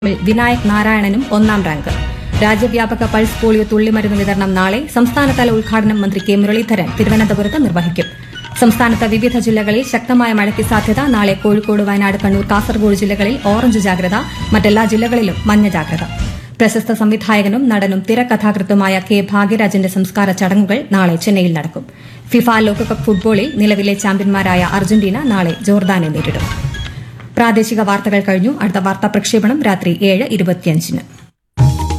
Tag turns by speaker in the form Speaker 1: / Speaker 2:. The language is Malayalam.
Speaker 1: വിനായക് നാരായണനും ഒന്നാം റാങ്ക് രാജ്യവ്യാപക പൾസ് പോളിയോ തുള്ളിമരുന്ന് വിതരണം നാളെ സംസ്ഥാനതല ഉദ്ഘാടനം മന്ത്രി കെ മുരളീധരൻ തിരുവനന്തപുരത്ത് നിർവഹിക്കും സംസ്ഥാനത്ത് വിവിധ ജില്ലകളിൽ ശക്തമായ മഴയ്ക്ക് സാധ്യത നാളെ കോഴിക്കോട് വയനാട് കണ്ണൂർ കാസർഗോഡ് ജില്ലകളിൽ ഓറഞ്ച് ജാഗ്രത മറ്റെല്ലാ ജില്ലകളിലും മഞ്ഞ ജാഗ്രത പ്രശസ്ത സംവിധായകനും നടനും തിരക്കഥാകൃത്തുമായ കെ ഭാഗ്യരാജന്റെ സംസ്കാര ചടങ്ങുകൾ നാളെ ചെന്നൈയിൽ നടക്കും ഫിഫ ലോകകപ്പ് ഫുട്ബോളിൽ നിലവിലെ ചാമ്പ്യന്മാരായ അർജന്റീന നാളെ ജോർദാനെ നേരിടും പ്രാദേശിക വാർത്തകൾ കഴിഞ്ഞു അടുത്ത വാർത്താ പ്രക്ഷേപണം രാത്രി ഏഴ് ഇരുപത്തിയഞ്ചിന്